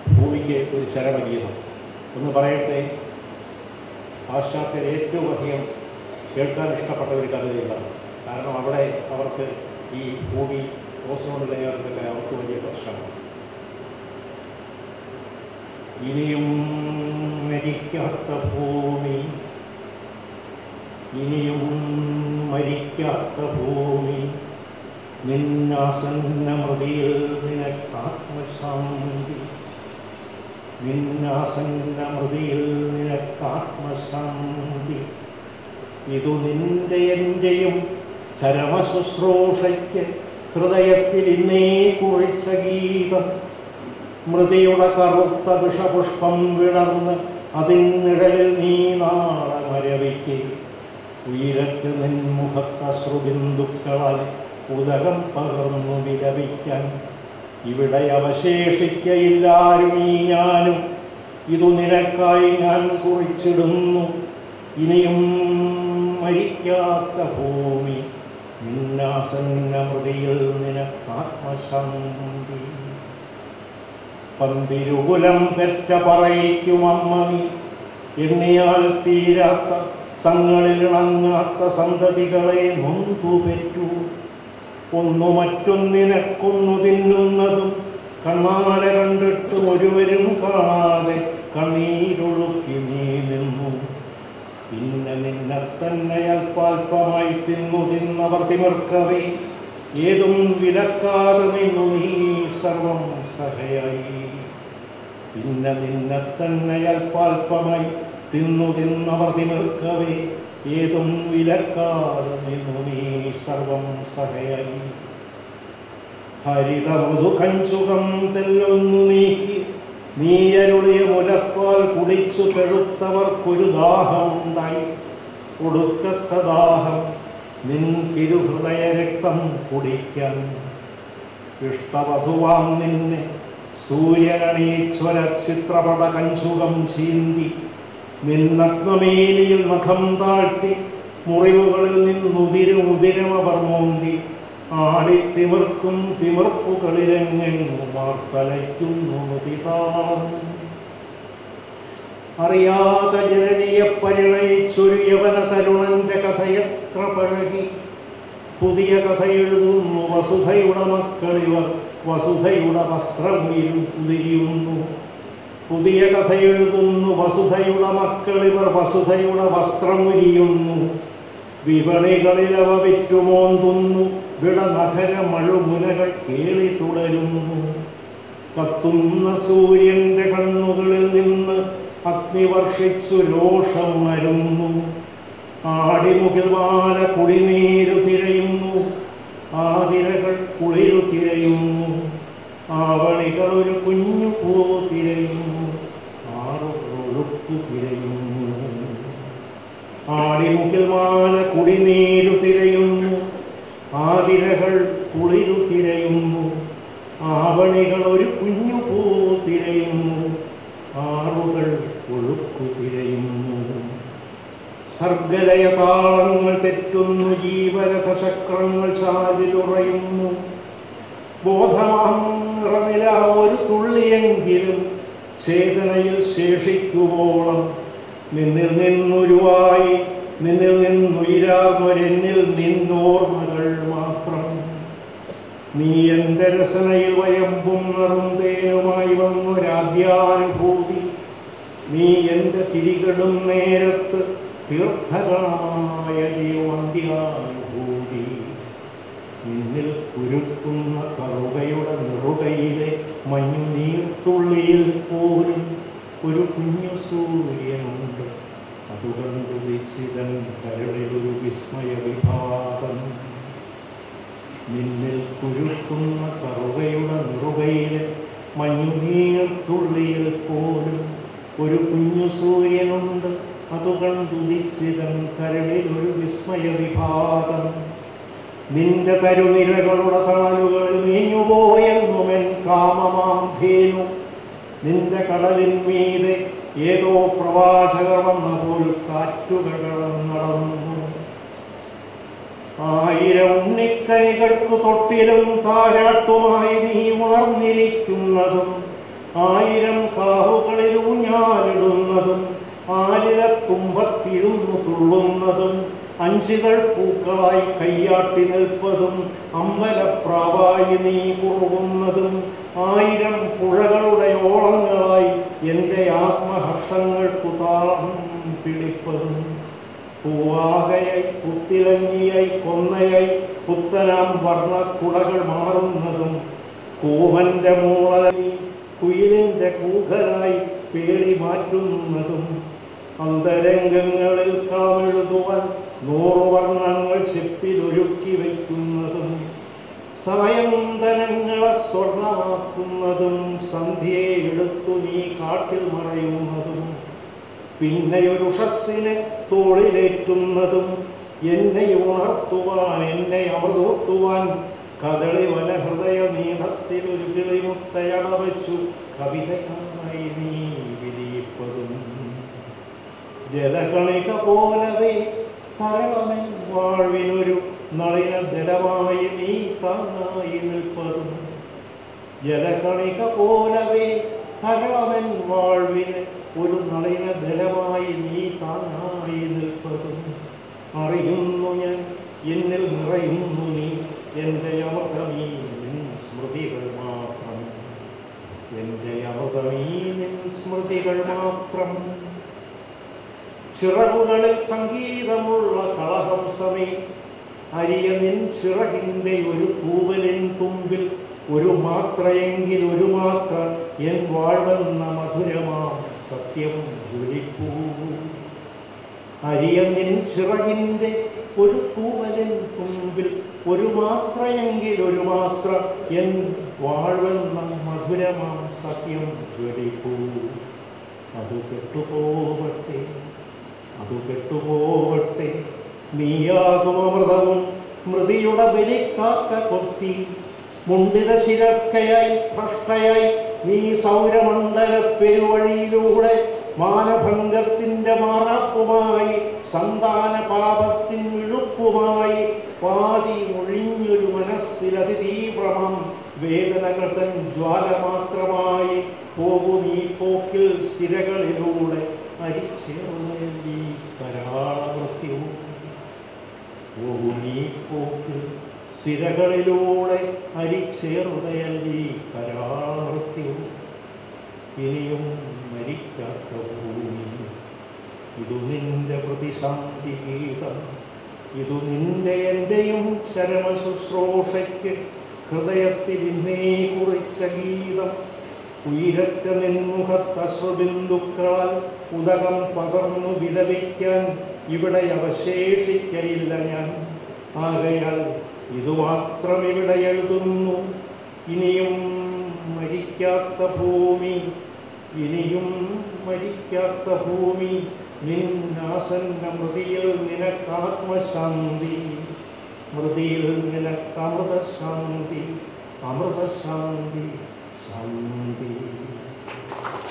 ഭൂമിക്ക് ഒരു ശരമഗീതം ഒന്ന് പറയട്ടെ പാശ്ചാത്യർ ഏറ്റവും അധികം കേൾക്കാൻ ഇഷ്ടപ്പെട്ട ഒരു കവിതയാണ് കാരണം അവിടെ അവർക്ക് ഈ ഭൂമി ഓസോൺ ലെയറിൻ്റെ അവർക്ക് വലിയ പ്രശ്നമാണ് ഇനിയും മരിക്കാത്ത ഭൂമി ഇനിയും മരിക്കാത്ത ഭൂമി നിന്നാസന്നമതിയിൽ നിനക്കാത്മശാന്തി നിന്നാസന്നമതിയിൽ നിനക്കാത്മശാന്തി ഇതു നിന്റെ എൻ്റെയും ചരമശുശ്രൂഷയ്ക്ക് ഹൃദയത്തിൽ ഇന്നേ കുറിച്ച ഗീതം മൃതിയുടെ കറുത്ത വിഷപുഷ്പം വിടർന്ന് അതിനിഴലിൽ നീ നാളെ മരവിക്ക് ഉയരറ്റ് നിൻമുഖത്തശ്രുബിന്ദുക്കളാൽ ഉലകം പകർന്നു വിലപിക്കാൻ ഇവിടെ അവശേഷിക്കയില്ലാരും ഈ ഞാനും ഇതു നിനക്കായി ഞാൻ കുറിച്ചിടുന്നു ഇനിയും മരിക്കാത്ത ഭൂമി നിന്നാസന്ന മൃതിയിൽ നിനക്കാത്മശാന്തി പന്തിരുകുലം പെറ്റ പറയിക്കും അമ്മ നീ എണ്ണിയാൽ തീരാത്ത തങ്ങളിൽ ഇണങ്ങാത്ത സന്തതികളെ നൊന്തു പെറ്റു ഒന്നു മറ്റൊന്നിനെ കൊന്നു തിന്നുന്നതും കണ്ണാല കണ്ടിട്ട് ഒരുവരും കാണാതെ കണ്ണീരൊഴുക്കി നീ നിന്നു പിന്നെ നിന്നെ തന്നെ അല്പാൽപമായി തിന്നു തിന്നവർ തിമിർക്കവേ ഏതും വിലക്കാതെ നിന്നു നീ സർവം സഹയായി പിന്നെ നിന്നെ തന്നെ അല്പാൽപമായി തിന്നു തിന്നവർ തിമിർക്കവേ ഏതും വിലക്കാതെ നിന്നു നീ സർവം സഹയായി ഹരിത മൃദു കഞ്ചുകം തെല്ലൊന്നു നീക്കി നീയരുളിയ മുലപ്പാൽ കുടിച്ചു കെഴുത്തവർക്കൊരു ദാഹമുണ്ടായി ഒടുക്കത്ത ദാഹം നിൻ തിരുഹൃദയ രക്തം കുടിക്കാൻ ഇഷ്ടവധുവാം നിന്നെ സൂര്യനണീശ്വര ചിത്രപട കഞ്ചുകം ചീന്തി നിന്നഗ്നമേലിയിൽ നഖം താഴ്ത്തി മുറിവുകളിൽ നിന്നുതിരും ഉതിരമവർ മോന്തി ആടി തിമിർക്കും തിമിർപ്പുകളിലെങ്ങെങ്ങുമാർ തലയ്ക്കുന്നു മുതിതാളം അറിയാതെ ജനനിയെ പരിണയിച്ചൊരു യവന തരുണന്റെ കഥയെത്ര പഴകി പുതിയ കഥ എഴുതുന്നു വസുധയുടെ മക്കളിവർ വസുധയുടെ വസ്ത്രമുയിലും ഉതിരിയുന്നു പുതിയ കഥ എഴുതുന്നു വസുധയുടെ മക്കളിവർ വസുധയുടെ വസ്ത്രമുരിയുന്നു വിപണികളിൽ അവ വിറ്റുമോന്തുന്നു വിടനഗര മഴുമുനകൾ കേളി തുടരുന്നു കത്തുന്ന സൂര്യന്റെ കണ്ണുകളിൽ നിന്ന് അഗ്നി വർഷിച്ചു രോഷമുണരുന്നു ആടിമുകിൽമാല കുടിനീരു തിരയുന്നു ആതിരകൾ കുളിരു തിരയുന്നു ആവണികൾ ഒരു കുഞ്ഞു പൂ തിരയുന്നു ആറുകളൊഴുക്കു തിരയുന്നു ആടിമുകിൽമാല കുടിനീരു തിരയുന്നു ആതിരകൾ കുളിരു തിരയുന്നു ആവണികൾ ഒരു കുഞ്ഞു പൂ തിരയുന്നു ആറുകൾ ഒഴുക്കു തിരയുന്നു സർഗലയ താളങ്ങൾ തെറ്റുന്നു ജീവരഥ ചക്രങ്ങൾ ചാലിലുറയുന്നു ബോധമാം നിറനില ഒരു തുള്ളിയെങ്കിലും ചേതനയിൽ ശേഷിക്കുവോളം നിന്നിൽ നിന്നുരുവായി നിന്നിൽ നിന്നുയരാമൊരെന്നിൽ നിന്നോർമ്മകൾ മാത്രം നീ എൻ്റെ രസനയിൽ വയമ്പും നറുന്തേനുമായി വന്നൊരാദ്യാനുഭൂതി നീ എൻ്റെ തിരികളും നേരത്ത് തീർത്ഥഗണമായ ജീവന്ത്യാനുഭൂതി നിന്നിൽ കുരുക്കുന്ന കറുകയുടെ നിറുകയിലെ മഞ്ഞുനീർത്തുള്ളിയിൽ പോലും ഒരു കുഞ്ഞു സൂര്യനുണ്ട് അതുകണ്ടു വിച്ചിതൻ കരളിലൊരു വിസ്മയ വിഭാഗം നിന്നിൽ കുരുക്കുന്ന കറുകയുടെ നിറുകയിലെ മഞ്ഞുനീർത്തുള്ളിയിൽ പോലും ഒരു കുഞ്ഞു സൂര്യനുണ്ട് അത് കണ്ടുദിച്ചിതൻ കരളിൽ ഒരു വിസ്മയ വിഭാഗം നിന്റെ തരുനിരകളുടെ കാലുകൾ നീഞ്ഞുപോയെന്നുമെൻ കാമമാം ധേനു നിന്റെ കടലിൻ മീതെ ഏതോ പ്രവാചകർ വന്ന പോൽ കാറ്റുകൾ നടന്നു ആയിരം ഉണ്ണിക്കൈകൾക്ക് തൊട്ടിലും താരാട്ടുമായി നീ ഉണർന്നിരിക്കുന്നതും ആയിരം കാവുകളിൽ ഊഞ്ഞാലിടുന്നതും ആലില തുമ്പത്തിരുന്നു തുള്ളുന്നതും അഞ്ചുകൾ പൂക്കളായി കയ്യാട്ടി നിൽപ്പതും അമ്പലപ്രാവായി നീ കുറുകുന്നതും ആയിരം പുഴകളുടെ ഓളങ്ങളായി എൻ്റെ ആത്മഹർഷങ്ങൾക്കു താളം പിടിപ്പതും പൂവാകയായി പുത്തിലങ്ങിയായി കൊന്നയായി പുത്തനാം വർണ്ണക്കുടകൾ മാറുന്നതും കൂവന്റെ മൂളനി കുയിലിന്റെ കൂകലായി പേടി മാറ്റുന്നതും അന്തരംഗങ്ങളിൽ കളമെഴുതുവാൻ നൂറ് വർണ്ണങ്ങൾ ചെപ്പിലൊരുക്കി വയ്ക്കുന്നതും സായന്തനങ്ങളെ സ്വർണമാക്കുന്നതും സന്ധ്യയെ എടുത്തു നീ കാട്ടിൽ മറയുന്നതും പിന്നെ ഒരു ഉഷസ്സിനെ തോളിലേറ്റുന്നതും എന്നെ ഉണർത്തുവാൻ എന്നെ അമൃതോത്തുവാൻ കദളി വനഹൃദയ നീളത്തിൽ ഒരു കിളിമുത്തയണ വെച്ചു കവിതയായി നീ വിരിയിപ്പതും ജലകണിക പോലവേ തരളമൻ വാഴ്വിനൊരു നളിന ജലമായി നീ താങ്ങായി നിൽപ്പതും ജലകണിക പോലവേ തരളമൻ വാഴ്വിന് ഒരു നളിന ജലമായി നീ താങ്ങായി നിൽപ്പതും അറിയുന്നു ഞാൻ എന്നിൽ നിറയുന്നു നീ എൻ്റെ അമൃതമീ നിൻ സ്മൃതികൾ മാത്രം എൻ്റെ അമൃതമീ നിൻ സ്മൃതികൾ മാത്രം ചിറകുകളിൽ സംഗീതമുള്ള കളഹംസമേ അരിയ നിൻ ചിറകിൻ്റെ ഒരു തൂവലിൻ തുമ്പിൽ ഒരു മാത്രയെങ്കിൽ ഒരു മാത്ര എൻ വാഴ്വെന്ന മധുരമാ സത്യം ജ്വലിപ്പൂ അരിയ നിൻ ചിറകിൻ്റെ ഒരു തൂവലിൻ തുമ്പിൽ ഒരു മാത്രയെങ്കിൽ ഒരു മാത്ര എൻ വാഴ്വെന്ന മധുരമാ സത്യം ജ്വലിപ്പൂ അത് കെട്ടുപോവട്ടെ അത് കെട്ടുപോവട്ടെ നീയാകും അമൃതവും മൃതിയുടെ ബലിക്കാക്ക കൊത്തി മുണ്ടിത ശിരസ്കയായി ഭ്രഷ്ടയായി നീ സൗരമണ്ഡല പെരുവഴിയിലൂടെ മാനഭംഗത്തിന്റെ മാറാപ്പുമായി സന്താന പാപത്തിൻ ഇഴുപ്പുമായി പാതി ഒഴിഞ്ഞൊരു മനസ്സിലതി തീവ്രമം വേദനകൾ തൻ ജ്വാല മാത്രമായി പോകും ഈ പോക്കിൽ സിരകളിലൂടെ അരിച്ചേർന്നീ കരാളവൃത്യവും പോകും ഈ പോക്കിൽ സിരകളിലൂടെ അരിച്ചേറുകയല്ലീ കരാളവൃത്യവും ഇനിയും മരിക്കാത്ത ഭൂമി ഇതു നിന്റെ പ്രതിശാന്തി ഗീതം ഇതു നിന്റെ എൻ്റെയും ചരമ ശുശ്രൂഷയ്ക്ക് ഹൃദയത്തിൽ ഇന്നേ കുറിച്ച ഗീതം ഉയരറ്റ നിൻമുഖത്തശ്രുബിന്ദുക്കളാൽ ഉദകം പകർന്നു വിലപിക്കാൻ ഇവിടെ അവശേഷിക്കയില്ല ഞാൻ ആകയാൽ ഇതുമാത്രം ഇവിടെ എഴുതുന്നു ഇനിയും മരിക്കാത്ത ഭൂമി ഇനിയും മരിക്കാത്ത ഭൂമി നിന്നാസന്ന മൃതിയിൽ നിനക്കാത്മശാന്തി മൃതിയിൽ നിനക്ക് അമൃതശാന്തി അമൃതശാന്തി ശാന്തി